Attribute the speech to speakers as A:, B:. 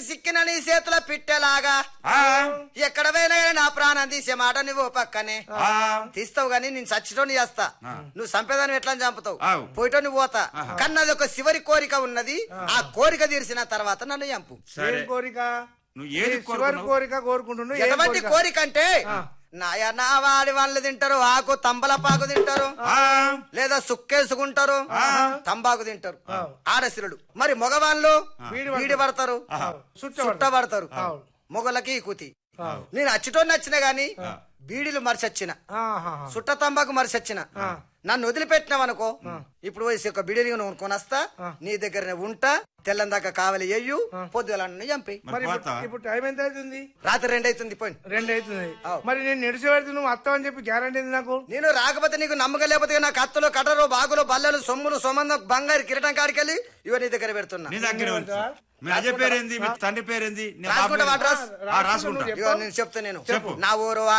A: సిక్కిన నీ చేతుల పిట్టెలాగా
B: ఆ,
A: ఎక్కడ పోయినా గానీ నా ప్రాణం తీసే మాట నువ్వు ఓ పక్కనే
B: ఆ,
A: తీస్తావు గానీ నేను చచ్చిటోని చేస్తా నువ్వు చంపేదాన్ని ఎట్లా చంపుతావు
B: ఆవు.
A: పోయిటోని పోతా కన్నది ఒక చివరి కోరిక ఉన్నది ఆ కోరిక తీర్చిన తర్వాత నన్ను చంపు
B: సరే
C: ఏం కోరిక
B: నువ్వు
C: నీ
B: ఏది
C: చివరి
B: కోరుకున్నావు
C: కోరిక కోరుకుంటున్నావు ఏం
A: ఎటువంటి
C: కోరిక?
A: కోరిక అంటే నాయనా వాడి వాళ్ళు తింటారు ఆకు తంబలపాకు తింటారు
B: ఆ,
A: లేదా సుక్కేసుకుంటారు తంబాకు తింటారు ఆడసిరుడు మరి మగవాళ్ళు వీడి పడతారు
C: చుట్ట
A: చుట్ట పడతారు మొగలకి కుతి నేను అచ్చిటో నచ్చిన గాని బీడీలు మరిచొచ్చిన
C: ఆహాహా.
A: సుట్ట తంబాకు మరిచొచ్చిన నన్ను వదిలిపెట్టినావనుకో ఇప్పుడు వయసు యొక్క బిడీని నువ్వు కొనస్తా నీ దగ్గర ఉంటా తెల్లం దాకా కావాలి ఎయ్యు పొద్దుల చంపి
C: మరి
B: మరి
C: ఇప్పుడు-
B: పోతావా?
C: ఇప్పుడు టైం ఎంత అవుతుంది
A: రాత్రి రెండు అవుతుంది పోయి
C: రెండు అవుతుంది
A: అవు.
C: మరి నేను నిడిచి పెడితే నువ్వు అత్తావు అని చెప్పి గ్యారంటీ ఉంది నాకు
A: నేను రాకపోతే నీకు నమ్మకం లేకపోతే నా కత్తులు కటరు బాగులు బల్లలు సొమ్ములు సొమందం బంగారు కిరీటం కాడికెళ్ళి ఇవన్నీ నీ దగ్గర పెడుతున్నా
B: నీ దగ్గర ఉంచు. మీ అజయ్ పేరేంది మీ తండ్రి పేరేంది నీ బాబు
A: రాసుకుంటావా
B: పేరేంది?
A: అడ్రస్
B: ఆ, రాసుకుంటా
A: ఇగో నేను చెప్తా నేను
B: చెప్పు.
A: నా ఊరు